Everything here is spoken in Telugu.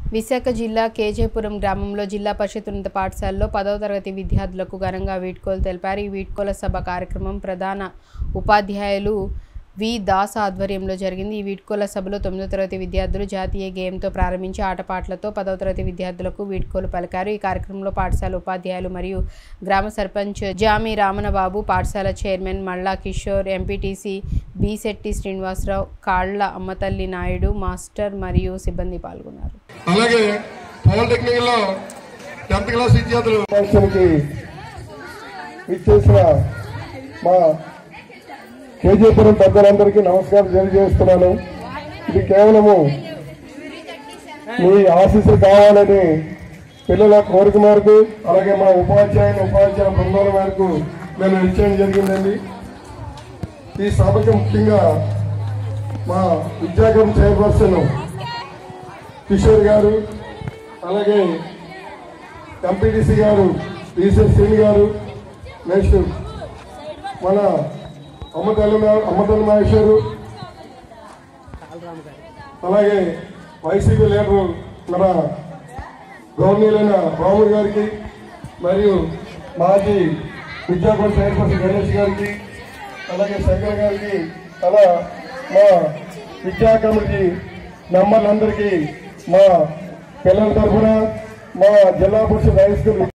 విశాఖ జిల్లా కేజేపురం గ్రామంలో జిల్లా పరిషత్ ఉన్నత పాఠశాలలో పదవ తరగతి విద్యార్థులకు ఘనంగా వీడ్కోలు తెలిపారు ఈ వీడ్కోల సభ కార్యక్రమం ప్రధాన ఉపాధ్యాయులు వి దాస్ ఆధ్వర్యంలో జరిగింది ఈ వీడ్కోల సభలో తొమ్మిదో తరగతి విద్యార్థులు జాతీయ గేమ్తో ప్రారంభించి ఆటపాటలతో పదవ తరగతి విద్యార్థులకు వీడ్కోలు పలికారు ఈ కార్యక్రమంలో పాఠశాల ఉపాధ్యాయులు మరియు గ్రామ సర్పంచ్ జామి రామనబాబు పాఠశాల chairman Malla Kishore MPTC B Shetty Srinivasarao Kalla Ammathalli Naidu master మరియు సిబ్బంది పాల్గొన్నారు అలాగే పాలిటెక్నిక్ లో టెన్త్ క్లాస్ విద్యార్థులు ఫంక్షన్కి ఇచ్చేసిన మా కేజీపురం పెద్దలందరికీ నమస్కారం తెలియజేస్తున్నాను ఇది కేవలము మీ ఆశీస్సులు కావాలని పిల్లల కోరిక మేరకు అలాగే మా ఉపాధ్యాయులు ఉపాధ్యాయ బృందాల మేరకు మేము నిశ్చయం జరిగిందండి ఈ సభకి ముఖ్యంగా మా విద్యాగం చైర్పర్సన్ కిషోర్ గారు అలాగే ఎంపీటీసీ గారు రీసెర్చ్ సింగ్ గారు నెక్స్ట్ మన అమ్మతల్లి అమ్మతల్లి మహేశ్వరు అలాగే వైసీపీ లీడర్ మన గవర్నీలైన రాముడు గారికి మరియు మాజీ విద్యాపడి చైర్పర్సన్ గణేష్ గారికి అలాగే శంకర్ గారికి అలా మా విద్యా కమిటీ మెంబర్లందరికీ మా పిల్లల తరఫున మా జిల్లా పరిషత్ హై స్కూల్